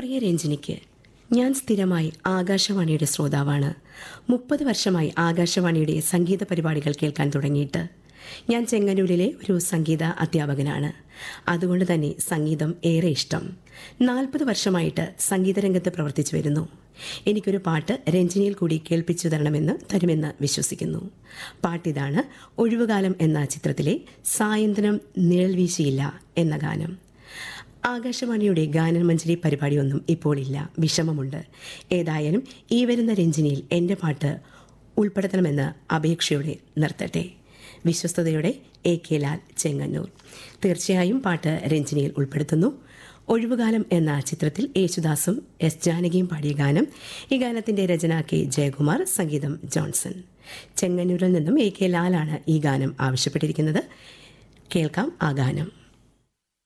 പ്രിയ രഞ്ജിനിക്ക് ഞാൻ സ്ഥിരമായി ആകാശവാണിയുടെ ശ്രോതാവാണ് മുപ്പത് വർഷമായി ആകാശവാണിയുടെ സംഗീത പരിപാടികൾ കേൾക്കാൻ തുടങ്ങിയിട്ട് ഞാൻ ചെങ്ങന്നൂരിലെ ഒരു സംഗീത അധ്യാപകനാണ് അതുകൊണ്ട് തന്നെ സംഗീതം ഏറെ ഇഷ്ടം നാൽപ്പത് വർഷമായിട്ട് സംഗീതരംഗത്ത് പ്രവർത്തിച്ചു വരുന്നു എനിക്കൊരു പാട്ട് രഞ്ജിനിയിൽ കൂടി കേൾപ്പിച്ചു തരണമെന്ന് തരുമെന്ന് വിശ്വസിക്കുന്നു പാട്ടിതാണ് ഒഴിവുകാലം എന്ന ചിത്രത്തിലെ സായന്ത്രം നിഴൽ വീശിയില്ല എന്ന ഗാനം ആകാശവാണിയുടെ ഗാനമഞ്ജരി പരിപാടിയൊന്നും ഇപ്പോൾ ഇല്ല വിഷമമുണ്ട് ഏതായാലും ഈ വരുന്ന രഞ്ജിനിയിൽ എൻ്റെ പാട്ട് ഉൾപ്പെടുത്തണമെന്ന് അപേക്ഷയോടെ നിർത്തട്ടെ വിശ്വസ്തയോടെ എ കെ ലാൽ ചെങ്ങന്നൂർ തീർച്ചയായും പാട്ട് രഞ്ജിനിയിൽ ഉൾപ്പെടുത്തുന്നു ഒഴിവുകാലം എന്ന ചിത്രത്തിൽ യേശുദാസും എസ് ജാനകിയും പാടിയ ഗാനം ഈ ഗാനത്തിന്റെ രചന കെ ജയകുമാർ സംഗീതം ജോൺസൺ ചെങ്ങന്നൂരിൽ നിന്നും എ കെ ലാലാണ് ഈ ഗാനം ആവശ്യപ്പെട്ടിരിക്കുന്നത് കേൾക്കാം ആ ഗാനം